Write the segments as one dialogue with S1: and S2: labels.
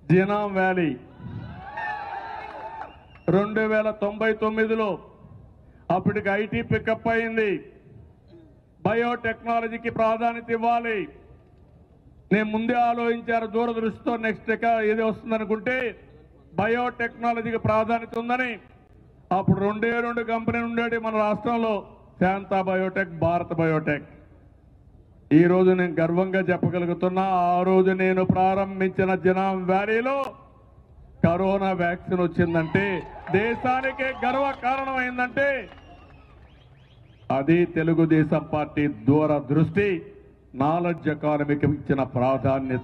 S1: జీనాం valley రెండు వేల తొంభై తొమ్మిదిలో అప్పటికి ఐటీ పికప్ అయింది బయోటెక్నాలజీకి ప్రాధాన్యత ఇవ్వాలి నేను ముందే ఆలోచించారు దూరదృష్టితో నెక్స్ట్ ఏది వస్తుందనుకుంటే బయోటెక్నాలజీకి ప్రాధాన్యత ఉందని అప్పుడు రెండే రెండు కంపెనీలు ఉండేవి మన రాష్ట్రంలో శాంతా బయోటెక్ భారత్ బయోటెక్ ఈ రోజు నేను గర్వంగా చెప్పగలుగుతున్నా ఆ రోజు నేను ప్రారంభించిన జనాం వ్యాలీలో కరోనా వ్యాక్సిన్ వచ్చిందంటే దేశానికే గర్వ కారణమైందంటే అది తెలుగుదేశం పార్టీ దూర దృష్టి నాలెడ్జ్ ఎకానమీకి ఇచ్చిన ప్రాధాన్యత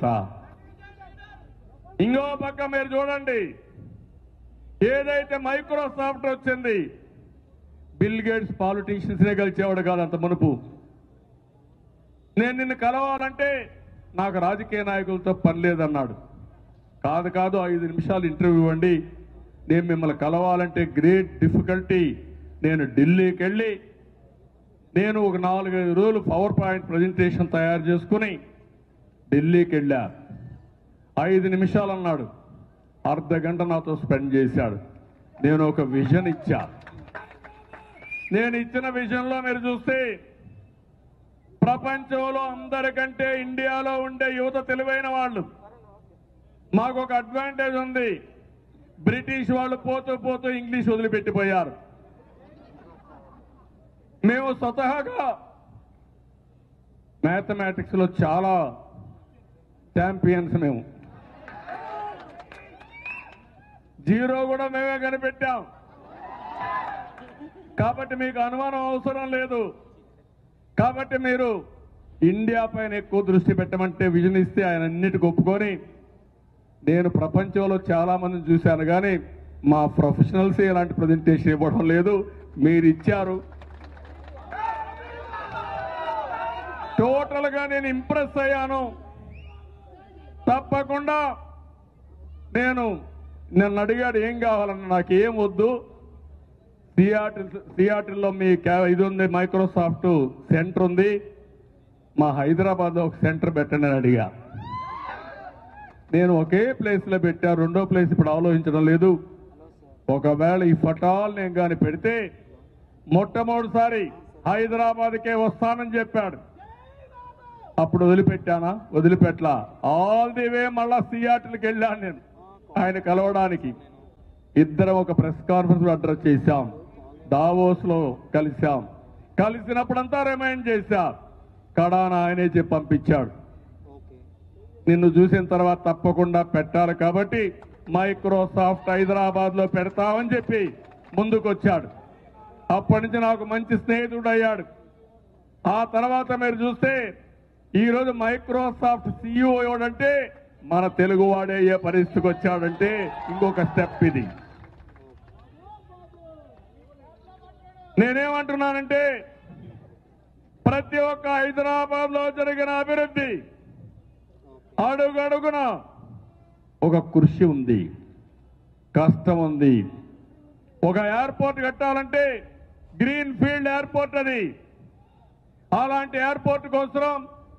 S1: ఇంకో పక్క మీరు చూడండి ఏదైతే మైక్రోసాఫ్ట్ వచ్చింది బిల్ గేట్స్ పాలిటీషియన్స్ నే గెలిచేవాడు కాదు అంత మునుపు నేను నిన్ను కలవాలంటే నాకు రాజకీయ నాయకులతో పని లేదన్నాడు కాదు కాదు ఐదు నిమిషాలు ఇంటర్వ్యూ ఇవ్వండి నేను మిమ్మల్ని కలవాలంటే గ్రేట్ డిఫికల్టీ నేను ఢిల్లీకి వెళ్ళి నేను ఒక నాలుగైదు రోజులు పవర్ పాయింట్ ప్రజెంటేషన్ తయారు చేసుకుని ఢిల్లీకి వెళ్ళా ఐదు నిమిషాలు అన్నాడు అర్ధ గంట నాతో స్పెండ్ చేశాడు నేను ఒక విజన్ ఇచ్చా నేను ఇచ్చిన విజన్లో మీరు చూస్తే ప్రపంచంలో అందరికంటే ఇండియాలో ఉండే యువత తెలివైన వాళ్ళు మాకు ఒక అడ్వాంటేజ్ ఉంది బ్రిటిష్ వాళ్ళు పోతూ పోతూ ఇంగ్లీష్ వదిలిపెట్టిపోయారు మేము స్వతహాగా మ్యాథమెటిక్స్ లో చాలా ఛాంపియన్స్ మేము జీరో కూడా మేమే కనిపెట్టాం కాబట్టి మీకు అనుమానం అవసరం లేదు కాబట్టి మీరు ఇండియా పైన ఎక్కువ దృష్టి పెట్టమంటే విజన్ ఇస్తే ఆయన అన్నిటికి ఒప్పుకొని నేను ప్రపంచంలో చాలా మందిని చూశాను కానీ మా ప్రొఫెషనల్స్ ఇలాంటి ప్రజెంటేషన్ ఇవ్వడం లేదు మీరు ఇచ్చారు టోటల్ గా నేను ఇంప్రెస్ అయ్యాను తప్పకుండా నేను నన్ను అడిగాడు ఏం కావాలన్నా నాకు ఏం వద్దు సియాటిల్ సియాటిల్లో మీ క్యా- ఇది ఉంది మైక్రోసాఫ్ట్ సెంటర్ ఉంది మా హైదరాబాద్ లో ఒక సెంటర్ పెట్టండి అని అడిగా నేను ఒకే ప్లేస్ లో పెట్టా రెండో ప్లేస్ ఇప్పుడు ఆలోచించడం లేదు ఒకవేళ ఈ ఫటాల్ నేను కానీ పెడితే మొట్టమొదటిసారి హైదరాబాద్కే వస్తానని చెప్పాడు అప్పుడు వదిలిపెట్టానా వదిలిపెట్టలా ఆల్ ది వే మళ్ళా సియాటిల్కి వెళ్ళాను నేను ఆయన కలవడానికి ఇద్దరం ఒక ప్రెస్ కాన్ఫరెన్స్ అడ్రస్ చేశాం దావోస్ లో కలిశాం కలిసినప్పుడంతా రిమైండ్ చేశా కడాన ఆయనే చెప్పి పంపించాడు నిన్ను చూసిన తర్వాత తప్పకుండా పెట్టాలి కాబట్టి మైక్రోసాఫ్ట్ హైదరాబాద్ లో పెడతామని చెప్పి ముందుకొచ్చాడు అప్పటి నుంచి నాకు మంచి స్నేహితుడు అయ్యాడు ఆ తర్వాత మీరు చూస్తే ఈ రోజు మైక్రోసాఫ్ట్ సీఈఓ ఎవడంటే మన తెలుగువాడే అయ్యే పరిస్థితికి వచ్చాడంటే ఇంకొక స్టెప్ ఇది నేనేమంటున్నానంటే ప్రతి ఒక్క హైదరాబాద్ లో జరిగిన అభివృద్ధి అడుగడుగున ఒక కృషి ఉంది కష్టం ఉంది ఒక ఎయిర్పోర్ట్ కట్టాలంటే గ్రీన్ ఫీల్డ్ ఎయిర్పోర్ట్ అది అలాంటి ఎయిర్పోర్ట్ కోసం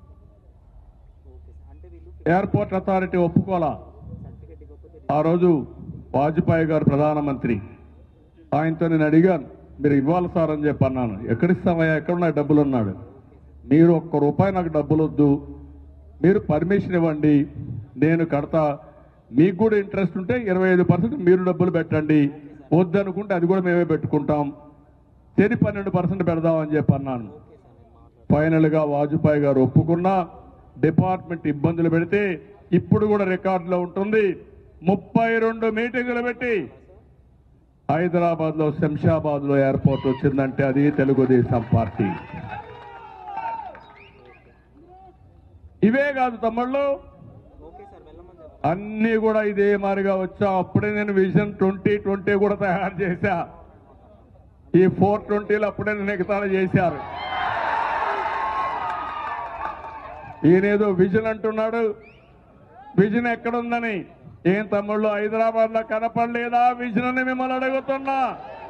S1: ఎయిర్పోర్ట్ అథారిటీ ఒప్పుకోలా ఆ రోజు వాజ్పేయి గారు ప్రధానమంత్రి ఆయనతో నేను అడిగాను మీరు ఇవ్వాలి సార్ అని చెప్పి అన్నాను ఎక్కడిస్తామయ్యా ఎక్కడున్నాయి డబ్బులు అన్నాడు మీరు ఒక్క రూపాయి నాకు డబ్బులు వద్దు మీరు పర్మిషన్ ఇవ్వండి నేను కడతా మీకు కూడా ఇంట్రెస్ట్ ఉంటే ఇరవై ఐదు పర్సెంట్ మీరు డబ్బులు పెట్టండి వద్దనుకుంటే అది కూడా మేమే పెట్టుకుంటాం చెరి పన్నెండు పర్సెంట్ పెడదామని చెప్పి అన్నాను ఫైనల్ గా వాజ్పేయి గారు ఒప్పుకున్నా డిపార్ట్మెంట్ ఇబ్బందులు పెడితే ఇప్పుడు కూడా రికార్డులో ఉంటుంది ముప్పై రెండు మీటింగులు పెట్టి హైదరాబాద్ లో శంషాబాద్ లో ఎయిర్పోర్ట్ వచ్చిందంటే అది తెలుగుదేశం పార్టీ ఇవే కాదు తమ్ముళ్ళు అన్ని కూడా ఇదే మారిగా వచ్చా అప్పుడే నేను విజన్ ట్వంటీ ట్వంటీ కూడా తయారు చేశా ఈ ఫోర్ ట్వంటీలు అప్పుడే నిగతాలు చేశారు ఈయనేదో విజన్ అంటున్నాడు విజన్ ఎక్కడుందని ఏం తమ్ముళ్ళు హైదరాబాద్ లో కనపడలేదా విజన్ అని మిమ్మల్ని అడుగుతున్నా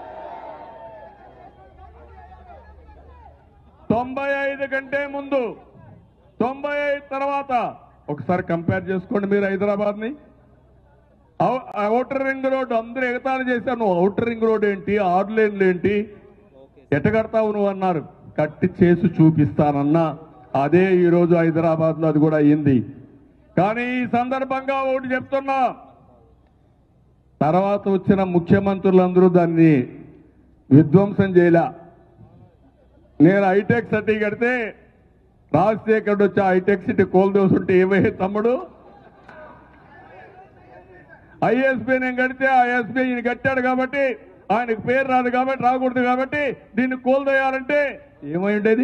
S1: తొంభై ఐదు కంటే ముందు తొంభై ఐదు తర్వాత ఒకసారి కంపేర్ చేసుకోండి మీరు హైదరాబాద్ ని ఔ- ఔటర్ రింగ్ రోడ్ అందరూ ఎగతాళి చేశారు నువ్వు ఔటర్ రింగ్ రోడ్ ఏంటి ఆరు లేన్లు ఏంటి ఎట్ట కడతావు నువ్వు అన్నారు కట్టి చేసి చూపిస్తానన్నా అదే ఈరోజు హైదరాబాద్ లో అది కూడా అయింది కానీ ఈ సందర్భంగా ఒకటి చెప్తున్నా తర్వాత వచ్చిన ముఖ్యమంత్రులందరూ దాన్ని విధ్వంసం చేయలే నేను హైటెక్ సిటీ కడితే రాజశేఖర్ వచ్చి ఆ హైటెక్ సిటీ కోల్దోసుంటే ఏమయ్యే తమ్ముడు ఐఎస్బీ నేను కడితే ఆ ఎస్బీ ఈయన కట్టాడు కాబట్టి ఆయనకు పేరు రాదు కాబట్టి రాకూడదు కాబట్టి దీన్ని కోల్దోయాలంటే ఏమై ఉండేది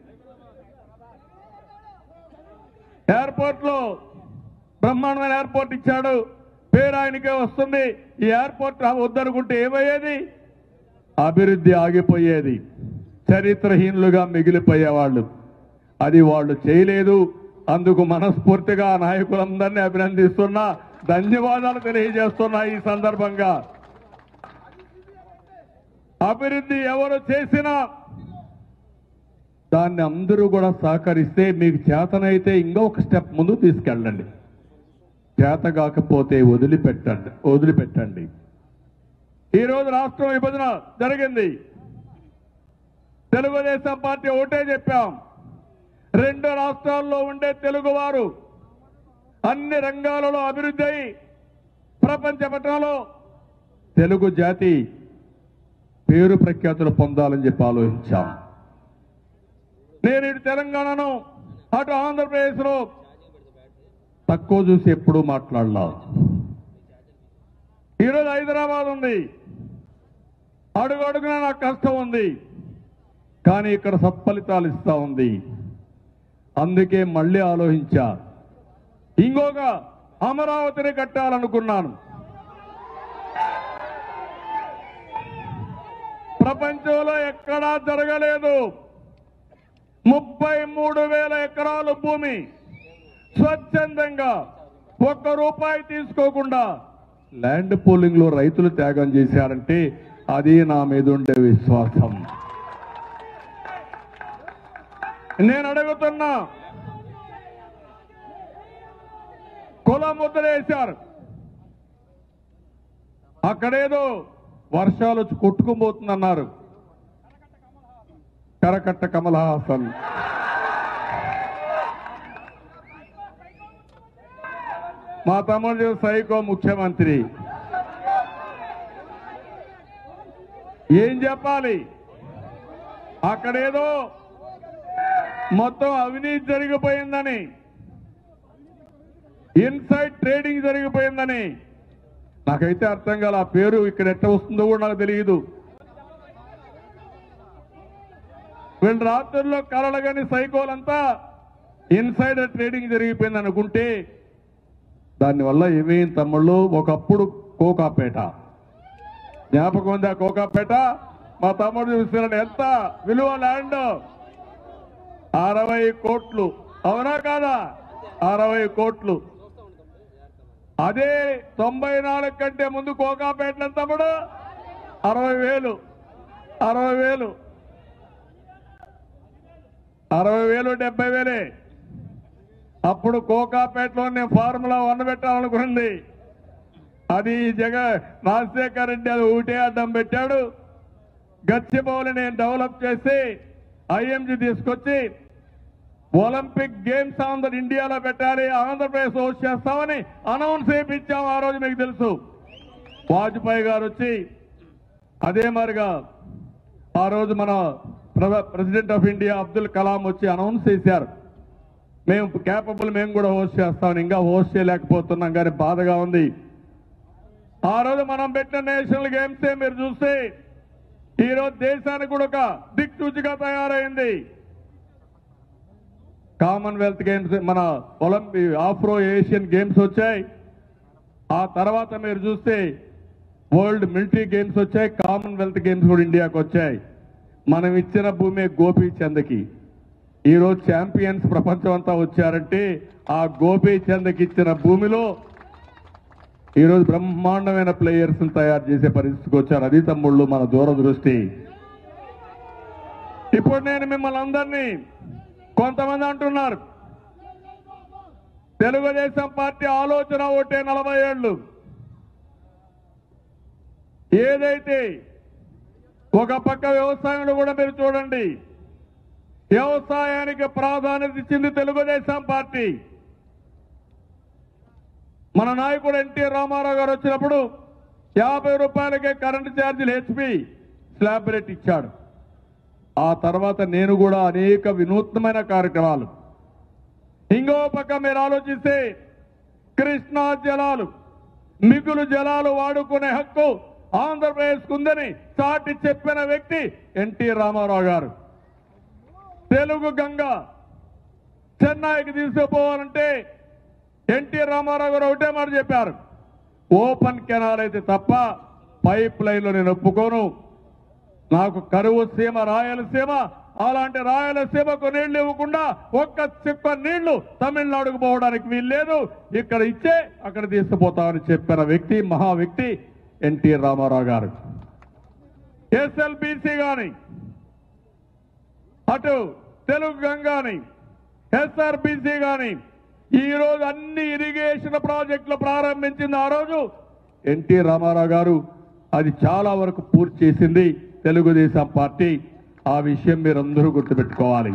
S1: ఎయిర్పోర్ట్ లో బ్రహ్మాండమైన ఎయిర్పోర్ట్ ఇచ్చాడు పేరు ఆయనకే వస్తుంది ఈ ఎయిర్పోర్ట్ వద్దనుకుంటే ఏమయ్యేది అభివృద్ధి ఆగిపోయేది చరిత్రహీనులుగా మిగిలిపోయేవాళ్ళు అది వాళ్ళు చేయలేదు అందుకు మనస్ఫూర్తిగా ఆ నాయకులందరినీ అభినందిస్తున్నా ధన్యవాదాలు తెలియజేస్తున్నా ఈ సందర్భంగా అభివృద్ధి ఎవరు చేసినా దాన్ని అందరూ కూడా సహకరిస్తే మీకు చేతనైతే ఇంకొక స్టెప్ ముందు తీసుకెళ్ళండి చేత కాకపోతే వదిలిపెట్టండి వదిలిపెట్టండి ఈరోజు రాష్ట్రం విభజన జరిగింది తెలుగుదేశం పార్టీ ఒకటే చెప్పాం రెండు రాష్ట్రాల్లో ఉండే తెలుగువారు అన్ని రంగాలలో అభివృద్ధి అయి ప్రపంచ పట్టణంలో తెలుగు జాతి పేరు ప్రఖ్యాతులు పొందాలని చెప్పి ఆలోచించాం నేను ఇటు తెలంగాణను అటు ఆంధ్రప్రదేశ్లో తక్కువ చూసి ఎప్పుడూ మాట్లాడలా ఈరోజు హైదరాబాద్ ఉంది అడుగు అడుగున నాకు కష్టం ఉంది కానీ ఇక్కడ సత్ఫలితాలు ఇస్తా ఉంది అందుకే మళ్ళీ ఆలోచించా ఇంకొక అమరావతిని కట్టాలనుకున్నాను ప్రపంచంలో ఎక్కడా జరగలేదు ముప్పై మూడు వేల ఎకరాలు భూమి స్వచ్ఛందంగా ఒక్క రూపాయి తీసుకోకుండా ల్యాండ్ పూలింగ్ లో రైతులు త్యాగం చేశారంటే అది నా మీద ఉండే విశ్వాసం నేను అడుగుతున్నా కుల ముద్ర వేశారు అక్కడేదో వర్షాలు వచ్చి కొట్టుకుపోతుందన్నారు కరకట్ట కమల్ హాసన్ మా తమ్ముడు సైకో ముఖ్యమంత్రి ఏం చెప్పాలి అక్కడేదో మొత్తం అవినీతి జరిగిపోయిందని ఇన్సైడ్ ట్రేడింగ్ జరిగిపోయిందని నాకైతే అర్థం కాల ఆ పేరు ఇక్కడ ఎట్ట వస్తుందో కూడా నాకు తెలియదు వీళ్ళు రాత్రుల్లో కలలుగాని సైకోలంతా ఇన్సైడర్ ట్రేడింగ్ జరిగిపోయింది అనుకుంటే దానివల్ల ఏమేం తమ్ముళ్ళు ఒకప్పుడు కోకాపేట జ్ఞాపకం ఉందా కోకాపేట మా తమ్ముడు చూస్తున్నాడు ఎంత విలువ ల్యాండ్ అరవై కోట్లు అవునా కాదా అరవై కోట్లు అదే తొంభై నాలుగు కంటే ముందు కోకాపేటలో తమ్ముడు అరవై వేలు అరవై వేలు అరవై వేలు డెబ్బై వేలే అప్పుడు కోకాపేటలో నేను ఫార్ములా వన్ పెట్టాలనుకుంది అది జగ రాజశేఖర్ రెడ్డి అది ఒకటే అడ్డం పెట్టాడు గచ్చిబౌలి నేను డెవలప్ చేసి ఐఎంజీ తీసుకొచ్చి ఒలింపిక్ గేమ్స్ ఆంధ్ర ఇండియాలో పెట్టాలి ఆంధ్రప్రదేశ్ హోస్ట్ చేస్తామని అనౌన్స్ చేయించాం ఆ రోజు మీకు తెలుసు వాజ్పేయి గారు వచ్చి అదే మరిగా ఆ రోజు మన ప్ర- president of India Abdul Kalam వచ్చి అనౌన్స్ చేశారు మేము క్యాపబుల్ మేము కూడా హోస్ట్ చేస్తామని ఇంకా హోస్ట్ చేయలేకపోతున్నాం కానీ బాధగా ఉంది ఆ రోజు మనం పెట్టిన నేషనల్ గేమ్స్ మీరు చూస్తే ఈ రోజు దేశానికి కూడా ఒక దిక్సూచిగా తయారైంది కామన్వెల్త్ గేమ్స్ మన ఒలింపిక్ ఆఫ్రో ఏషియన్ గేమ్స్ వచ్చాయి ఆ తర్వాత మీరు చూస్తే వరల్డ్ మిలిటరీ గేమ్స్ వచ్చాయి కామన్వెల్త్ గేమ్స్ కూడా ఇండియాకి వచ్చాయి మనం ఇచ్చిన భూమి గోపీచంద్కి ఈరోజు ఛాంపియన్స్ ప్రపంచం అంతా వచ్చారంటే ఆ గోపీచంద్కి ఇచ్చిన భూమిలో ఈరోజు బ్రహ్మాండమైన ప్లేయర్స్ తయారు చేసే పరిస్థితికి వచ్చారు అది తమ్ముళ్ళు మన దూరదృష్టి ఇప్పుడు నేను మిమ్మల్ని అందరినీ కొంతమంది అంటున్నారు తెలుగుదేశం పార్టీ ఆలోచన ఒకటే నలభై ఏళ్ళు ఏదైతే ఒక పక్క వ్యవసాయంలో కూడా మీరు చూడండి వ్యవసాయానికి ప్రాధాన్యత ఇచ్చింది తెలుగుదేశం పార్టీ మన నాయకుడు ఎన్టీ రామారావు గారు వచ్చినప్పుడు యాభై రూపాయలకే కరెంటు ఛార్జీలు హెచ్పి స్లాబ్ రేట్ ఇచ్చాడు ఆ తర్వాత నేను కూడా అనేక వినూత్నమైన కార్యక్రమాలు ఇంకో పక్క మీరు ఆలోచిస్తే కృష్ణా జలాలు మిగులు జలాలు వాడుకునే హక్కు ఆంధ్రప్రదేశ్ ఉందని చాటి చెప్పిన వ్యక్తి ఎన్టీ రామారావు గారు తెలుగు గంగ చెన్నైకి తీసుకుపోవాలంటే ఎన్టీ రామారావు గారు ఒకటే మాట చెప్పారు ఓపెన్ కెనాల్ అయితే తప్ప పైప్ లైన్లో నేను ఒప్పుకోను నాకు కరువు సీమ రాయలసీమ అలాంటి రాయలసీమకు నీళ్లు ఇవ్వకుండా ఒక్క చిక్క నీళ్లు తమిళనాడుకు పోవడానికి వీల్లేదు ఇక్కడ ఇచ్చే అక్కడ తీసుకుపోతామని చెప్పిన వ్యక్తి మహా వ్యక్తి ఎన్టీ రామారావు గారు ఎస్ఎల్బిసి గాని అటు తెలుగు గంగాని ఎస్ఆర్బిసి గాని ఈ రోజు అన్ని ఇరిగేషన్ ప్రాజెక్టులు ప్రారంభించింది ఆ రోజు ఎన్టీ రామారావు గారు అది చాలా వరకు పూర్తి చేసింది తెలుగుదేశం పార్టీ ఆ విషయం మీరందరూ గుర్తుపెట్టుకోవాలి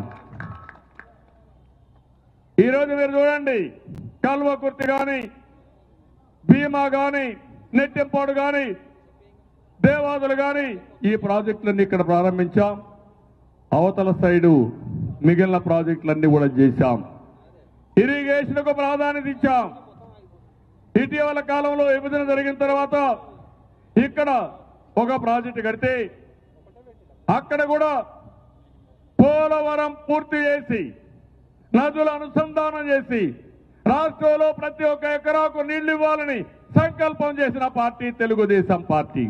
S1: ఈరోజు మీరు చూడండి కల్వకుర్తి కానీ భీమా కానీ నెట్టింపాడు కానీ దేవాదులు కానీ ఈ ప్రాజెక్టులన్నీ ఇక్కడ ప్రారంభించాం అవతల సైడు మిగిలిన ప్రాజెక్టులన్నీ కూడా చేశాం ఇరిగేషన్కు ప్రాధాన్యత ఇచ్చాం ఇటీవల కాలంలో విభజన జరిగిన తర్వాత ఇక్కడ ఒక ప్రాజెక్టు కడితే అక్కడ కూడా పోలవరం పూర్తి చేసి నదుల అనుసంధానం చేసి రాష్ట్రంలో ప్రతి ఒక్క ఎకరాకు నీళ్లు ఇవ్వాలని సంకల్పం చేసిన పార్టీ తెలుగుదేశం పార్టీ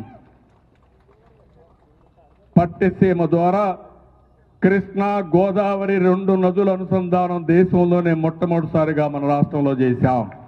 S1: పట్టిసీమ ద్వారా కృష్ణా గోదావరి రెండు నదుల అనుసంధానం దేశంలోనే మొట్టమొదటిసారిగా మన రాష్ట్రంలో చేశాం